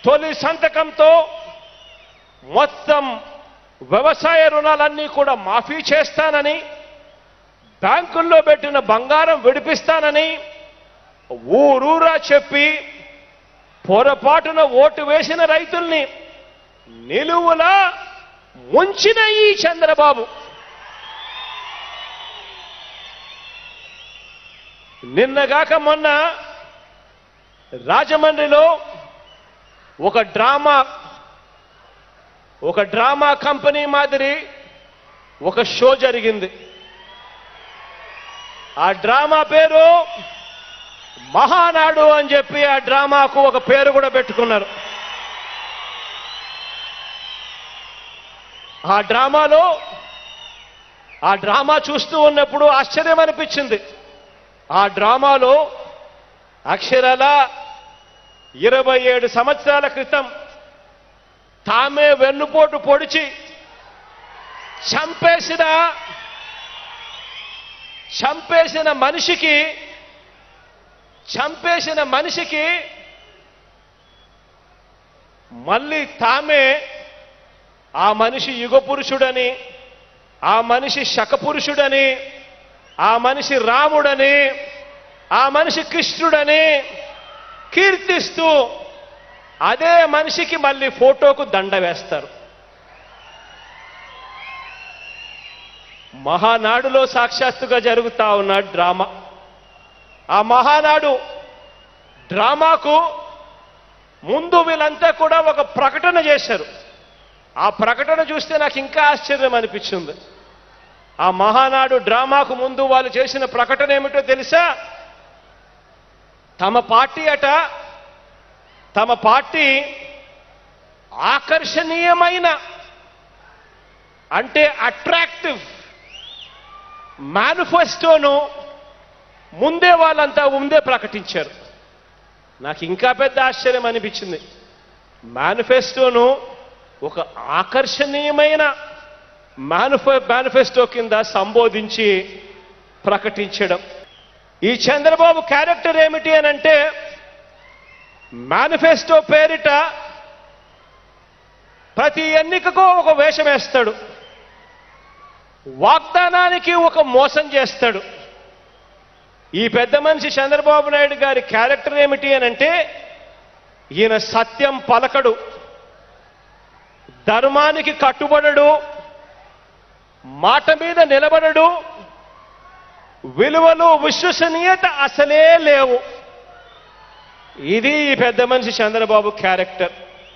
తొలి సంతకంతో మొత్తం వ్యవసాయ రుణాలన్నీ కూడా మాఫీ చేస్తానని బ్యాంకుల్లో పెట్టిన బంగారం విడిపిస్తానని ఊరూరా చెప్పి పొరపాటున ఓటు వేసిన రైతుల్ని నిలువులా ముంచిన ఈ చంద్రబాబు నిన్నగాక మొన్న రాజమండ్రిలో ఒక డ్రామా ఒక డ్రామా కంపెనీ మాదిరి ఒక షో జరిగింది ఆ డ్రామా పేరు మహానాడు అని చెప్పి ఆ డ్రామాకు ఒక పేరు కూడా పెట్టుకున్నారు ఆ డ్రామాలో ఆ డ్రామా చూస్తూ ఉన్నప్పుడు ఆశ్చర్యం అనిపించింది ఆ డ్రామాలో అక్షరాల ఇరవై ఏడు సంవత్సరాల క్రితం తామే వెన్నుపోటు పొడిచి చంపేసిన చంపేసిన మనిషికి చంపేసిన మనిషికి మళ్ళీ తామే ఆ మనిషి యుగ పురుషుడని ఆ మనిషి శకపురుషుడని ఆ మనిషి రాముడని ఆ మనిషి కృష్ణుడని కీర్తిస్తూ అదే మనిషికి మళ్ళీ ఫోటోకు దండ వేస్తారు మహానాడులో సాక్షాత్తుగా జరుగుతా ఉన్న డ్రామా ఆ మహానాడు డ్రామాకు ముందు వీళ్ళంతా కూడా ఒక ప్రకటన చేశారు ఆ ప్రకటన చూస్తే నాకు ఇంకా ఆశ్చర్యం అనిపించింది ఆ మహానాడు డ్రామాకు ముందు వాళ్ళు చేసిన ప్రకటన ఏమిటో తెలుసా తమ పార్టీ అట తమ పార్టీ ఆకర్షణీయమైన అంటే అట్రాక్టివ్ మేనిఫెస్టోను ముందే వాళ్ళంతా ముందే ప్రకటించారు నాకు ఇంకా పెద్ద ఆశ్చర్యం అనిపించింది మేనిఫెస్టోను ఒక ఆకర్షణీయమైన మేనిఫె మేనిఫెస్టో కింద సంబోధించి ప్రకటించడం ఈ చంద్రబాబు క్యారెక్టర్ ఏమిటి అని అంటే మేనిఫెస్టో పేరిట ప్రతి ఎన్నికకు ఒక వేషం వేస్తాడు వాగ్దానానికి ఒక మోసం చేస్తాడు ఈ పెద్ద మనిషి చంద్రబాబు నాయుడు గారి క్యారెక్టర్ ఏమిటి అని అంటే ఈయన సత్యం పలకడు ధర్మానికి కట్టుబడడు మాట మీద నిలబడడు విలువలు విశ్వసనీయత అసలే లేవు ఇది ఈ పెద్ద మనిషి చంద్రబాబు క్యారెక్టర్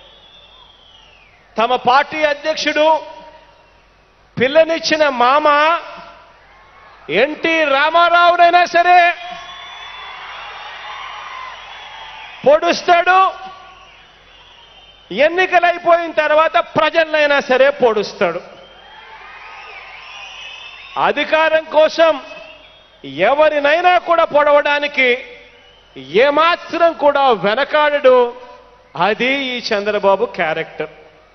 తమ పార్టీ అధ్యక్షుడు పిల్లనిచ్చిన మామ ఎన్టీ రామారావునైనా సరే పొడుస్తాడు ఎన్నికలు అయిపోయిన తర్వాత ప్రజలనైనా సరే పొడుస్తాడు అధికారం కోసం ఎవరినైనా కూడా పొడవడానికి ఏమాత్రం కూడా వెనకాడడు అది ఈ చంద్రబాబు క్యారెక్టర్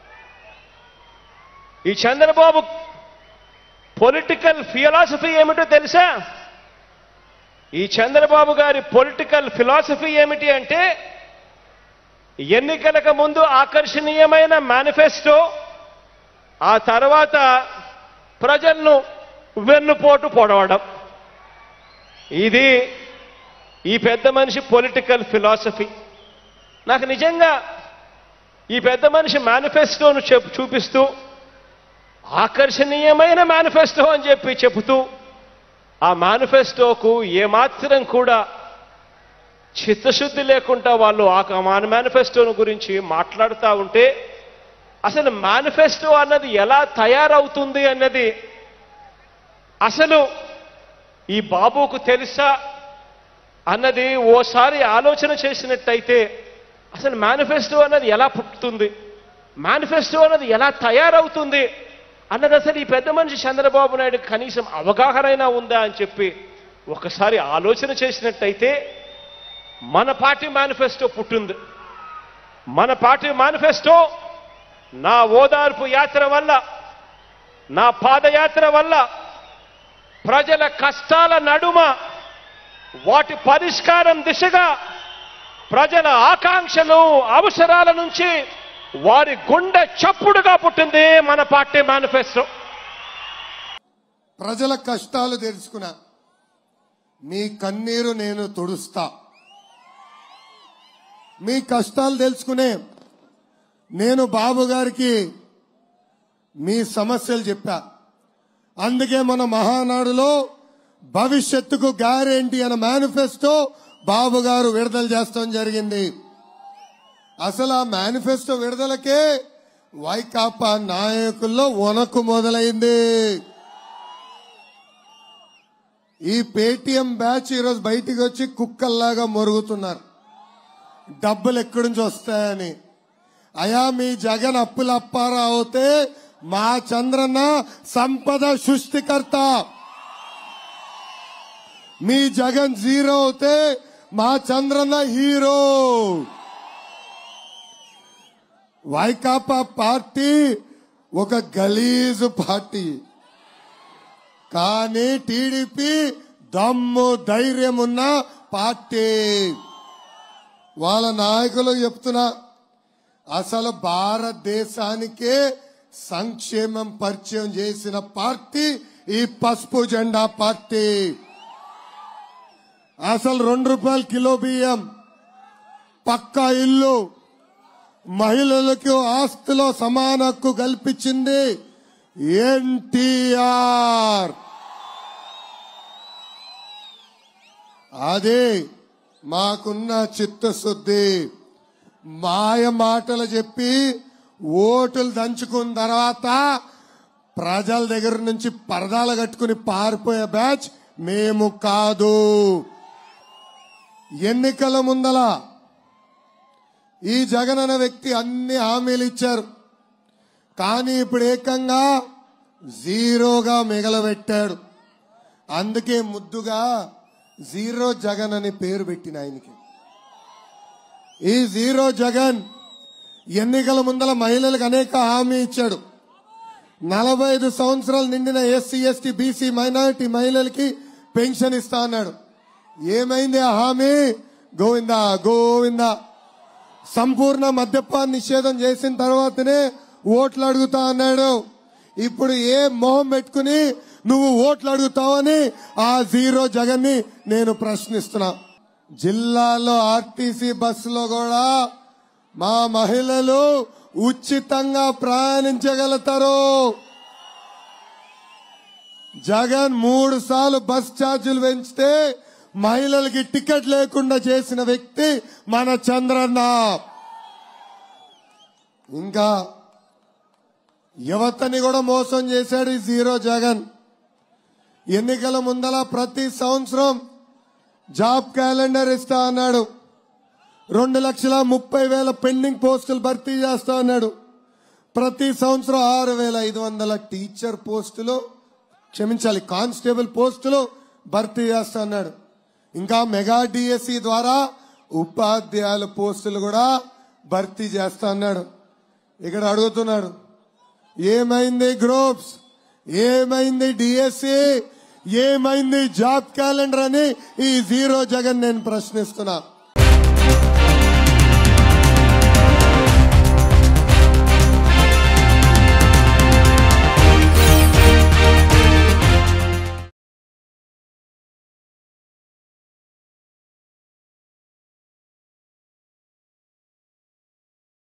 ఈ చంద్రబాబు పొలిటికల్ ఫిలాసఫీ ఏమిటో తెలుసా ఈ చంద్రబాబు గారి పొలిటికల్ ఫిలాసఫీ ఏమిటి అంటే ఎన్నికలకు ముందు ఆకర్షణీయమైన మేనిఫెస్టో ఆ తర్వాత ప్రజలను వెన్నుపోటు పొడవడం ఇది ఈ పెద్ద మనిషి పొలిటికల్ ఫిలాసఫీ నాకు నిజంగా ఈ పెద్ద మనిషి మేనిఫెస్టోను చెప్ చూపిస్తూ ఆకర్షణీయమైన మేనిఫెస్టో అని చెప్పి చెబుతూ ఆ మేనిఫెస్టోకు ఏమాత్రం కూడా చిత్తశుద్ధి లేకుండా వాళ్ళు ఆ మేనిఫెస్టోను గురించి మాట్లాడుతూ ఉంటే అసలు మేనిఫెస్టో అన్నది ఎలా తయారవుతుంది అన్నది అసలు ఈ బాబుకు తెలుసా అన్నది ఓసారి ఆలోచన చేసినట్టయితే అసలు మేనిఫెస్టో అన్నది ఎలా పుట్టుతుంది మేనిఫెస్టో అన్నది ఎలా తయారవుతుంది అన్నది అసలు ఈ పెద్ద మనిషి చంద్రబాబు నాయుడు కనీసం అవగాహన ఉందా అని చెప్పి ఒకసారి ఆలోచన చేసినట్టయితే మన పార్టీ మేనిఫెస్టో పుట్టింది మన పార్టీ మేనిఫెస్టో నా ఓదార్పు యాత్ర వల్ల నా పాదయాత్ర వల్ల ప్రజల కష్టాల నడుమ వాటి పరిష్కారం దిశగా ప్రజల ఆకాంక్షలు అవసరాల నుంచి వారి గుండె చప్పుడుగా పుట్టింది మన పార్టీ మేనిఫెస్టో ప్రజల కష్టాలు తెలుసుకున్నా మీ కన్నీరు నేను తుడుస్తా మీ కష్టాలు తెలుసుకునే నేను బాబు గారికి మీ సమస్యలు చెప్పా అందుకే మన మహానాడులో భవిష్యత్తుకు గ్యారెంటీ అనే మేనిఫెస్టో బాబు గారు విడుదల చేస్తాం జరిగింది అసలు ఆ మేనిఫెస్టో విడుదలకే వైకాపా నాయకుల్లో వణకు మొదలైంది ఈ పేటిఎం బ్యాచ్ ఈరోజు బయటికి వచ్చి కుక్కల్లాగా మొరుగుతున్నారు డబ్బులు ఎక్కడి నుంచి వస్తాయని అయా మీ జగన్ అప్పుల అప్పారా అవుతే మా చంద్రన్న సంపద సృష్టికర్త మీ జగన్ జీరో అవుతే మా చంద్రన్న హీరో వైకాపా పార్టీ ఒక గలీజు పార్టీ కానీ టీడీపీ దమ్ము ధైర్యం ఉన్న పార్టీ వాళ్ళ నాయకులు చెప్తున్నా అసలు భారతదేశానికే సంక్షేమం పరిచయం చేసిన పార్టీ ఈ పసుపు జెండా పార్టీ అసలు రెండు రూపాయలు కిలో బియ్యం పక్కా ఇల్లు మహిళలకు ఆస్తిలో సమాన హక్కు కల్పించింది ఎన్టీఆర్ అదే మాకున్న చిత్తశుద్ధి మాయ మాటలు చెప్పి ఓటులు దంచుకున్న తర్వాత ప్రజల దగ్గర నుంచి పరదాలు కట్టుకుని పారిపోయే బ్యాచ్ మేము కాదు ఎన్నికల ముందల ఈ జగన్ అనే వ్యక్తి అన్ని హామీలు ఇచ్చారు కానీ ఇప్పుడు ఏకంగా జీరోగా మిగలబెట్టాడు అందుకే ముద్దుగా జీరో జగన్ అని పేరు పెట్టిన ఆయనకి ఈ జీరో జగన్ ఎన్నికల ముందల మహిళలకు అనేక హామీ ఇచ్చాడు నలభై ఐదు సంవత్సరాలు నిండిన ఎస్సీ ఎస్టీ బీసీ మైనారిటీ మహిళలకి పెన్షన్ ఇస్తా అన్నాడు ఏమైంది ఆ హామీ గోవిందా గోవిందా సంపూర్ణ మద్యపాన నిషేధం చేసిన తర్వాతనే ఓట్లు అడుగుతా అన్నాడు ఇప్పుడు ఏ మొహం పెట్టుకుని నువ్వు ఓట్లు అడుగుతావని ఆ జీరో జగన్ ని నేను ప్రశ్నిస్తున్నా జిల్లాలో ఆర్టీసీ బస్సులో కూడా మా మహిళలు ఉచితంగా ప్రయాణించగలుగుతారు జగన్ మూడు సార్లు బస్ ఛార్జీలు పెంచితే మహిళలకి టికెట్ లేకుండా చేసిన వ్యక్తి మన చంద్రన్న ఇంకా యువతని కూడా మోసం చేశాడు ఈ జీరో జగన్ ఎన్నికల ముందల ప్రతి సంవత్సరం జాబ్ క్యాలెండర్ ఇస్తా అన్నాడు రెండు లక్షల ముప్పై వేల పెండింగ్ పోస్టులు భర్తీ చేస్తా అన్నాడు ప్రతి సంవత్సరం ఆరు వేల ఐదు వందల టీచర్ పోస్టులు క్షమించాలి కానిస్టేబుల్ పోస్టులు భర్తీ చేస్తా అన్నాడు ఇంకా మెగా డిఎస్సి ద్వారా ఉపాధ్యాయుల పోస్టులు కూడా భర్తీ చేస్తా అన్నాడు ఇక్కడ అడుగుతున్నాడు ఏమైంది గ్రూప్స్ ఏమైంది డిఎస్సి ఏమైంది జాబ్ క్యాలెండర్ అని ఈ జీరో జగన్ నేను ప్రశ్నిస్తున్నా